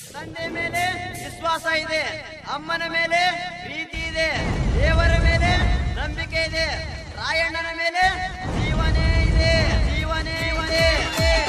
ತಂದೆ ಮೇಲೆ ವಿಶ್ವಾಸ ಇದೆ ಅಮ್ಮನ ಮೇಲೆ ಪ್ರೀತಿ ಇದೆ ದೇವರ ಮೇಲೆ ನಂಬಿಕೆ ಇದೆ ರಾಯಣ್ಣನ ಮೇಲೆ ಜೀವನೇ ಇದೆ ಜೀವನೇ ಇದೆ